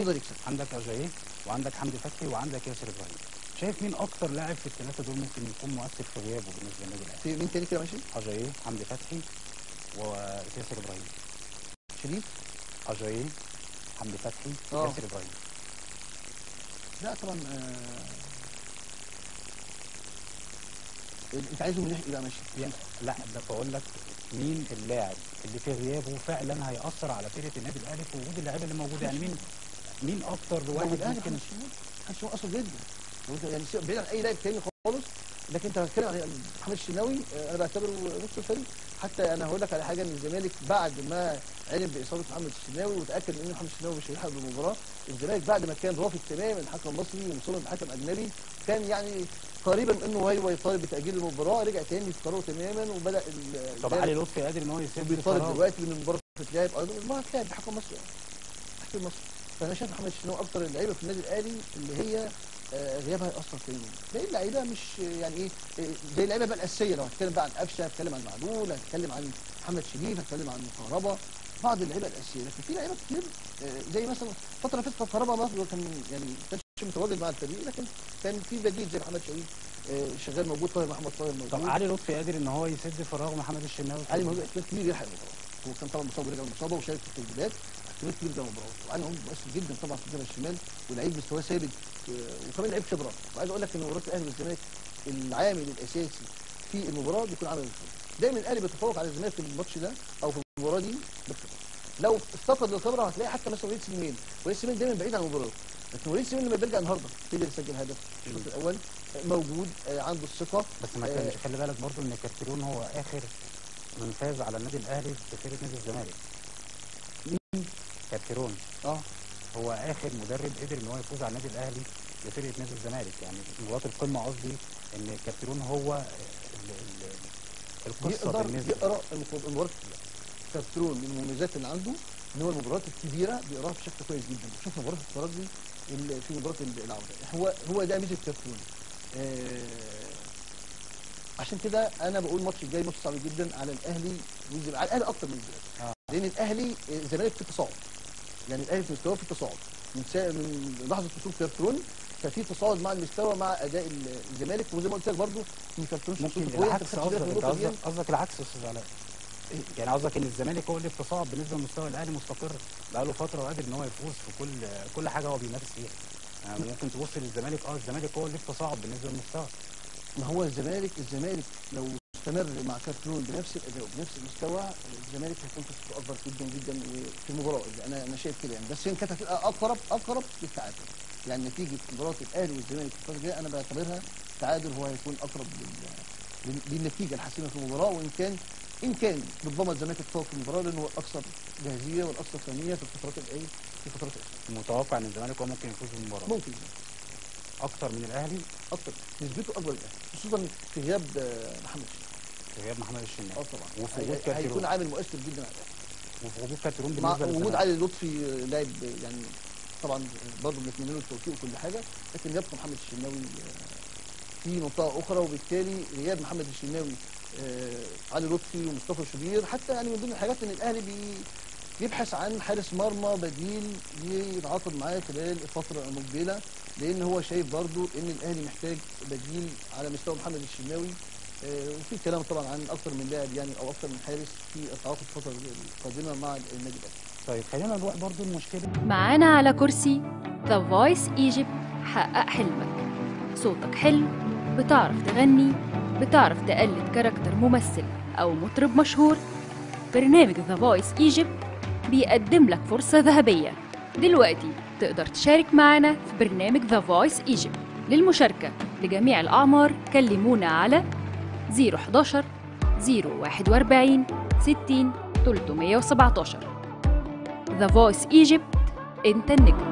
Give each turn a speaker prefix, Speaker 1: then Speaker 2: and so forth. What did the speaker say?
Speaker 1: يقدر يكسب
Speaker 2: عندك اجاييه وعندك حمدي فتحي وعندك ياسر ابراهيم شايف مين اكتر لاعب في الثلاثه دول ممكن يكون مؤثر في غيابه بالنسبه للنادي الاهلي
Speaker 1: في مين تاني كده ماشي
Speaker 2: اجاييه حمدي فتحي وياسر ابراهيم
Speaker 1: شريف
Speaker 2: اجاييه حمدي فتحي
Speaker 1: آه.
Speaker 2: ياسر ابراهيم
Speaker 1: لا طبعا آه... انت عايزه من ناحيه بقى ماشي
Speaker 2: يا- لا ده بقول لك مين اللاعب اللي في غيابه فعلا هيأثر على فرقه النادي الاهلي في وجود اللعيبه اللي موجوده يعني مين مين اكتر
Speaker 1: واحد
Speaker 2: واحد
Speaker 1: الاهلي
Speaker 2: ممكن
Speaker 1: محمد شمال محمد شمال اصلا جدا لو انت يعني سيب- بعيد عن اي لاعب تاني خالص لكن انت هتتكلم عن محمد الشناوي آه، انا بعتبره نص الفريق حتى انا هقول لك على حاجه ان الزمالك بعد ما علم باصابه محمد الشناوي وتاكد ان محمد الشناوي مش هيلحق بالمباراه الزمالك بعد ما كان رافض تماما الحكم المصري ومصمم بحكم اجنبي كان يعني قريبا من انه هو يطالب بتاجيل المباراه رجع تاني في قراره تماما وبدا ال-
Speaker 2: طب علي لطفي قادر ان هو يسد
Speaker 1: وبيطالب
Speaker 2: فراغ.
Speaker 1: دلوقتي ان المباراه تتلعب ايضا المباراه تتلعب بحكم مصري حكم مصري فانا شايف محمد الشناوي اكتر اللعيبه في النادي الاهلي اللي هي آه، غيابها هيأثر فيا باقي اللعيبه مش آه، يعني ايه آه، زي اللعيبه بقى الاساسيه لو هتكلم بقى عن قفشه هتكلم عن معلول هتكلم عن محمد شريف هتكلم عن كهربا بعض اللعيبه الاساسيه لكن في لعيبه كتير آه، زي مثلا فتره اللي فاتت كان كهربا برضه كان يعني ما كانش متواجد مع الفريق لكن كان في بديل زي محمد شريف آه، شغال موجود طاهر محمد طاهر موجود
Speaker 2: طب علي لطفي قادر ان هو يسد فراغ محمد الشناوي
Speaker 1: علي موجود احتمال كبير يلحق المباراه هو كان طبعا مصاب ورجع من الاصابه وشارك في التدريبات احتمال كبير ده المباراه وعلي موجود مؤثر جدا طبعا في الجبهه الشمال ولعيب مستواه ثابت آه، وكمان لعيب خبره وعايز اقول لك ان مباراه الاهلي والزمالك العامل الاساسي في المباراه بيكون عامل الخبره دايما الاهلي بيتفوق على الزمالك في الماتش ده او في المباراه دي بالخبره لو افتقد الخبره هتلاقي حتى مثلا وليد سليمان وليد سليمان دايما بعيد عن المباراه لكن وليد سليمان لما بيرجع النهارده قدر يسجل هدف في الشوط الاول آه، موجود آه، عنده الثقه
Speaker 2: بس ما
Speaker 1: آه،
Speaker 2: كانش خلي بالك برضو ان كارتيرون هو اخر من فاز على النادي الاهلي في فرقه نادي الزمالك كارتيرون
Speaker 1: اه
Speaker 2: هو اخر مدرب قدر ان هو يفوز على النادي الاهلي لفرقه نادي الزمالك يعني مباراه القمه قصدي ان كارتيرون هو ال- ال- القصه
Speaker 1: يقدر
Speaker 2: بالنسبه
Speaker 1: يقرا المف- المباراه كارترون من المميزات اللي عنده ان هو المباريات الكبيره بيقراها بشكل كويس جدا شوف مباراه الترجي اللي في مباراه ال- العوده هو هو ده ميزه كارترون آه عشان كده انا بقول الماتش الجاي ماتش صعب جدا على الاهلي والزمالك على الاهلي اكتر من الزمالك
Speaker 2: آه.
Speaker 1: لان الاهلي آه، الزمالك في تصاعد يعني الاهلي في مستواه في تصاعد من سا... من لحظه وصول كارترون ففي تصاعد مع المستوى مع اداء ال- الزمالك وزي ما قلت لك برضه ان كارترون
Speaker 2: ممكن
Speaker 1: شخصيته قوية، أنت
Speaker 2: العكس
Speaker 1: ما خدتش بالك من
Speaker 2: قصدك انت
Speaker 1: النقطة دي.
Speaker 2: قصدك قصدك العكس يا استاذ علاء يعني قصدك ان الزمالك هو اللي في تصاعد بالنسبه لمستوى الاهلي مستقر بقاله فتره وقادر ان هو يفوز في كل كل حاجه هو بينافس فيها يعني ممكن تبص للزمالك اه الزمالك هو اللي في تصاعد بالنسبه للمستوى
Speaker 1: ما هو الزمالك الزمالك لو استمر مع كارترون بنفس الاداء وبنفس المستوى الزمالك هيكون فرصته اكبر جدا جدا في المباراه انا انا شايف كده يعني بس هي كانت هتبقى اقرب اقرب للتعادل يعني نتيجه مباراه الاهلي والزمالك في الفتره الجايه انا بعتبرها تعادل هو هيكون اقرب لل- لل- للنتيجه الحاسمه في المباراه وان كان ان كان ربما الزمالك يتفوق في المباراه لانه هو الاكثر جاهزيه والاكثر فنيه في الفترات الايه في فترات الأخيرة.
Speaker 2: متوقع ان الزمالك هو ممكن يفوز بالمباراه
Speaker 1: ممكن
Speaker 2: اكتر من الاهلي
Speaker 1: اكتر نسبته اكبر للاهلي خصوصا في غياب آه، محمد شريف
Speaker 2: في غياب محمد الشناوي
Speaker 1: اه طبعا
Speaker 2: وفي
Speaker 1: هي-
Speaker 2: وجود
Speaker 1: هيكون
Speaker 2: كارتيرون
Speaker 1: عامل مؤثر جدا على الاهلي
Speaker 2: وفي وجود كارتيرون
Speaker 1: مع
Speaker 2: بالنسبه
Speaker 1: وجود
Speaker 2: للزمالك
Speaker 1: علي لطفي آه، لاعب آه، يعني طبعا برضه بنتمنى له التوفيق وكل حاجه لكن يبقى محمد الشناوي آه، في منطقه اخرى وبالتالي غياب محمد الشناوي آه، علي لطفي ومصطفى شوبير حتى يعني من ضمن الحاجات ان الاهلي بي يبحث عن حارس مرمى بديل يتعاقد معاه خلال الفتره المقبله لان هو شايف برضه ان الاهلي محتاج بديل على مستوى محمد الشناوي آه، وفي كلام طبعا عن اكثر من لاعب يعني او اكثر من حارس في التعاقد الفتره القادمه مع النادي الاهلي
Speaker 2: طيب خلينا نروح برضو المشكله
Speaker 3: معانا على كرسي ذا فويس ايجيبت حقق حلمك صوتك حلو بتعرف تغني بتعرف تقلد كاركتر ممثل أو مطرب مشهور برنامج ذا فويس ايجيبت بيقدم لك فرصة ذهبية دلوقتي تقدر تشارك معنا في برنامج ذا فويس ايجيبت للمشاركة لجميع الأعمار كلمونا على 011 041 60 317 The Voice Egypt انت النجم